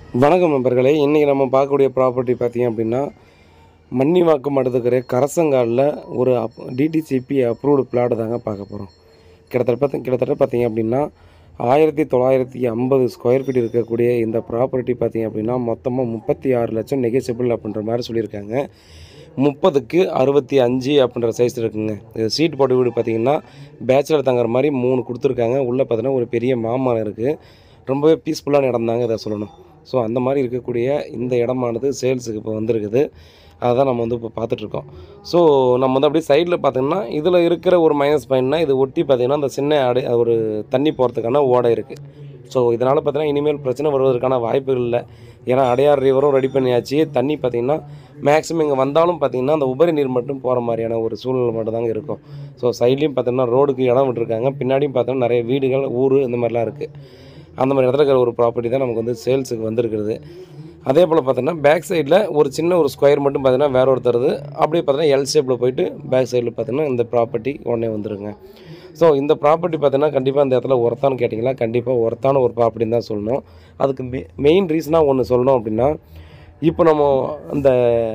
வணக்கம் நண்பர்களே இன்றைக்கி நம்ம பார்க்கக்கூடிய ப்ராப்பர்ட்டி பார்த்தீங்க அப்படின்னா மன்னிவாக்கம் அடுத்துக்கிற கரசங்காலில் ஒரு அப் டிடிசிபி அப்ரூவ்டு பிளாட் தாங்க பார்க்க போகிறோம் கிட்டத்தட்ட பார்த்தி கிட்டத்தட்ட பார்த்தீங்க அப்படின்னா ஆயிரத்தி தொள்ளாயிரத்தி ஐம்பது ஸ்கொயர் ஃபீட் இருக்கக்கூடிய இந்த ப்ராப்பர்ட்டி பார்த்தீங்க அப்படின்னா மொத்தமாக முப்பத்தி ஆறு லட்சம் நெகோசியபிள் அப்படின்ற மாதிரி சொல்லியிருக்காங்க முப்பதுக்கு அறுபத்தி அஞ்சு அப்படின்ற சைஸ் இருக்குங்க இது சீட் போட்ட வீடு பார்த்தீங்கன்னா பேச்சுலர் தங்குற மாதிரி மூணு கொடுத்துருக்காங்க உள்ளே பார்த்தீங்கன்னா ஒரு பெரிய மாமரம் இருக்குது ரொம்பவே பீஸ்ஃபுல்லான இடம் தாங்க இதை சொல்லணும் ஸோ அந்த மாதிரி இருக்கக்கூடிய இந்த இடமானது சேல்ஸுக்கு இப்போ வந்திருக்குது அதை தான் நம்ம வந்து இப்போ பார்த்துட்ருக்கோம் ஸோ நம்ம வந்து அப்படியே சைடில் பார்த்தீங்கன்னா இதில் இருக்கிற ஒரு மைனஸ் பாயிண்ட்னா இது ஒட்டி பார்த்தீங்கன்னா அந்த சின்ன அடை ஒரு தண்ணி போகிறதுக்கான ஓடை இருக்குது ஸோ இதனால் பார்த்தீங்கன்னா இனிமேல் பிரச்சனை வருவதற்கான வாய்ப்புகள் இல்லை ஏன்னா அடையார் ரிவரும் ரெடி பண்ணியாச்சு தண்ணி பார்த்தீங்கன்னா மேக்ஸிமம் இங்கே வந்தாலும் பார்த்தீங்கன்னா அந்த உபரி நீர் மட்டும் போகிற மாதிரியான ஒரு சூழ்நிலை மட்டும் தாங்க இருக்கும் ஸோ சைட்லேயும் பார்த்தீங்கன்னா ரோடுக்கு இடம் விட்டுருக்காங்க பின்னாடியும் பார்த்தோன்னா நிறைய வீடுகள் ஊர் இந்த மாதிரிலாம் இருக்குது அந்த மாதிரி இடத்துல இருக்கிற ஒரு ப்ராப்பர்ட்டி தான் நமக்கு வந்து சேல்ஸுக்கு வந்திருக்கிறது அதே போல் பார்த்தோன்னா பேக் சைடில் ஒரு சின்ன ஒரு ஸ்கொயர் மட்டும் பார்த்தீங்கன்னா வேற ஒருத்தருது அப்படியே பார்த்தீங்கன்னா எல் ஷேப்பில் போயிட்டு பேக் சைடில் பார்த்தீங்கன்னா இந்த ப்ராப்பர்ட்டி உடனே வந்துருங்க ஸோ இந்த ப்ராப்பர்ட்டி பார்த்தீங்கன்னா கண்டிப்பாக இந்த இடத்துல ஒர்த்தான்னு கேட்டிங்கன்னா கண்டிப்பாக ஒர்த்தான ஒரு ப்ராப்பர்ட்டின்னு தான் சொல்லணும் அதுக்கு மெ மெயின் ரீசனாக ஒன்று சொல்லணும் அப்படின்னா இப்போ நம்ம அந்த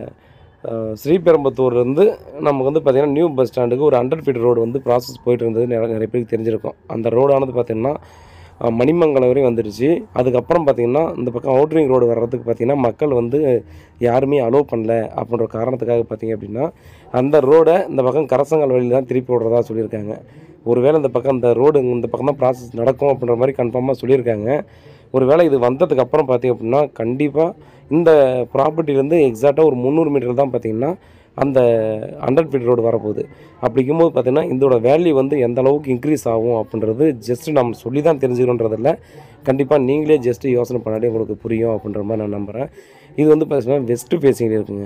அஹ், ஸ்ரீபெரும்புத்தூர்லேருந்து நமக்கு வந்து பார்த்திங்கன்னா நியூ பஸ் ஸ்டாண்டுக்கு ஒரு ஹண்ட்ரட் ஃபீட் ரோடு வந்து ப்ராசஸ் போயிட்டு இருந்தது நிறைய நிறைய பேருக்கு தெரிஞ்சிருக்கும் அந்த ரோடானது பார்த்திங்கன்னா அஹ், மணிமங்கலம் வரையும் வந்துடுச்சு அதுக்கப்புறம் பார்த்திங்கன்னா இந்த பக்கம் அவுட்ரிங் ரோடு வர்றதுக்கு பார்த்திங்கன்னா மக்கள் வந்து யாருமே அலோவ் பண்ணல அப்படின்ற காரணத்துக்காக பார்த்திங்க அப்படின்னா அந்த ரோடை இந்த பக்கம் கரசங்கால் வழியில் தான் திருப்பி விடுறதா சொல்லியிருக்காங்க ஒருவேளை இந்த பக்கம் இந்த ரோடு இந்த பக்கம் தான் ப்ராசஸ் நடக்கும் அப்படின்ற மாதிரி கன்ஃபார்மாக சொல்லியிருக்காங்க ஒருவேளை இது வந்ததுக்கு அப்புறம் பார்த்தீங்க அப்படின்னா கண்டிப்பாக இந்த ப்ராப்பர்ட்டிலேருந்து எக்ஸாக்டாக ஒரு முந்நூறு மீட்டர் தான் பார்த்தீங்கன்னா அந்த ஹண்ட்ரட் ஃபீட் ரோடு வரப்போகுது அப்படிங்கும்போது பார்த்தீங்கன்னா இதோட வேல்யூ வந்து எந்த அளவுக்கு இன்க்ரீஸ் ஆகும் அப்படின்றது ஜஸ்ட் நம்ம சொல்லி தான் தெரிஞ்சுக்கணுன்றதில்ல கண்டிப்பாக நீங்களே ஜஸ்ட் யோசனை பண்ணாலே உங்களுக்கு புரியும் அப்படின்ற மாதிரி நான் நம்புகிறேன் இது வந்து பார்த்தீங்கன்னா வெஸ்ட் ஃபேஸிங்கில் இருக்குங்க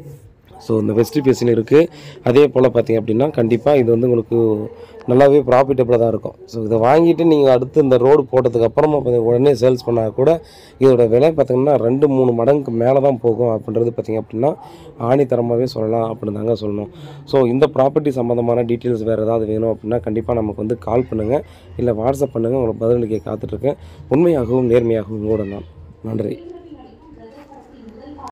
ஸோ இந்த வெஸ்ட் ஃபேஸில் இருக்குது அதே போல் பார்த்தீங்க அப்படின்னா கண்டிப்பாக இது வந்து உங்களுக்கு நல்லாவே ப்ராஃபிட்டபுளாக தான் இருக்கும் ஸோ இதை வாங்கிட்டு நீங்கள் அடுத்து இந்த ரோடு போட்டதுக்கு அப்புறமா பாத்தீங்க- உடனே சேல்ஸ் பண்ணால் கூட இதோட விலை பார்த்தீங்கன்னா ரெண்டு மூணு மடங்குக்கு மேலே தான் போகும் அப்படின்றது பார்த்தீங்க அப்படின்னா ஆணித்தரமாகவே சொல்லலாம் அப்படின்னு தாங்க சொல்லணும் ஸோ இந்த ப்ராப்பர்ட்டி சம்மந்தமான டீட்டெயில்ஸ் வேறு ஏதாவது வேணும் அப்படின்னா கண்டிப்பாக நமக்கு வந்து கால் பண்ணுங்கள் இல்லை வாட்ஸ்அப் பண்ணுங்கள் உங்களுக்கு பதிலளிக்க காத்துட்ருக்கேன் உண்மையாகவும் நேர்மையாகவும் கூட நான் நன்றி